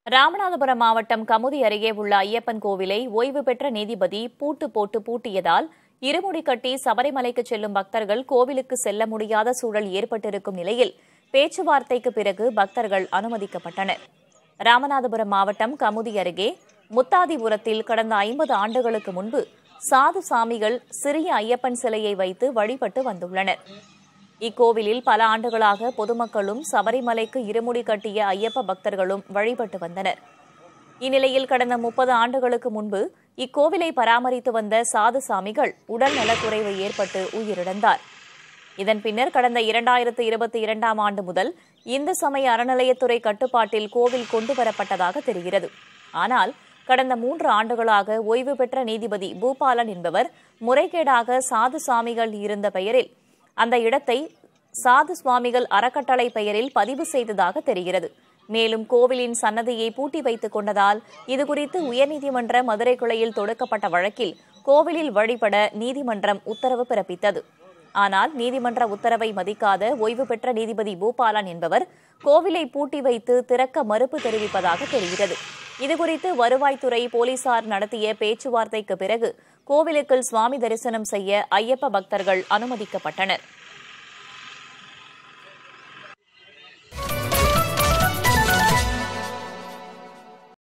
ராமநாதபுரம் மாவட்டம் கமுதி அருகே உள்ள ஐயப்பன் கோவிலை ஓய்வு பெற்ற நீதிபதி பூட்டு போட்டு பூட்டியதால் இருமுடி கட்டி சபரிமலைக்கு செல்லும் பக்தர்கள் கோவிலுக்கு செல்ல முடியாத சூழல் ஏற்பட்டிருக்கும் நிலையில் பேச்சுவார்த்தைக்கு பிறகு பக்தர்கள் அனுமதிக்கப்பட்டனர் ராமநாதபுரம் மாவட்டம் கமுதி அருகே முத்தாதிபுரத்தில் கடந்த ஐம்பது ஆண்டுகளுக்கு முன்பு சாது சாமிகள் சிறிய ஐயப்பன் சிலையை வைத்து வழிபட்டு வந்துள்ளனர் இக்கோவிலில் பல ஆண்டுகளாக பொதுமக்களும் சபரிமலைக்கு இருமுடி கட்டிய ஐயப்ப பக்தர்களும் வழிபட்டு வந்தனர் இந்நிலையில் கடந்த முப்பது ஆண்டுகளுக்கு முன்பு இக்கோவிலை பராமரித்து வந்த சாது சாமிகள் உடல் நலக்குறைவு ஏற்பட்டு உயிரிழந்தார் இதன் பின்னர் கடந்த இரண்டாயிரத்து இருபத்தி இரண்டாம் ஆண்டு முதல் இந்து சமய அறநிலையத்துறை கட்டுப்பாட்டில் கோவில் கொண்டு வரப்பட்டதாக தெரிகிறது ஆனால் கடந்த மூன்று ஆண்டுகளாக ஓய்வு பெற்ற நீதிபதி பூபாலன் என்பவர் முறைகேடாக சாது சாமிகள் இருந்த பெயரில் அந்த இடத்தை சாது சுவாமிகள் அறக்கட்டளை பெயரில் பதிவு செய்ததாக தெரிகிறது மேலும் கோவிலின் சன்னதியை பூட்டி வைத்துக் கொண்டதால் இதுகுறித்து உயர்நீதிமன்ற மதுரை கிளையில் தொடுக்கப்பட்ட வழக்கில் கோவிலில் வழிபட நீதிமன்றம் உத்தரவு பிறப்பித்தது ஆனால் நீதிமன்ற உத்தரவை மதிக்காத ஓய்வு பெற்ற நீதிபதி பூபாலன் என்பவர் கோவிலை பூட்டி வைத்து திறக்க மறுப்பு தெரிவிப்பதாக தெரிகிறது இதுகுறித்து வருவாய்த்துறை போலீசார் நடத்திய பேச்சுவார்த்தைக்கு பிறகு கோவிலுக்குள் சுவாமி தரிசனம் செய்ய ஐயப்ப பக்தர்கள் அனுமதிக்கப்பட்டனர்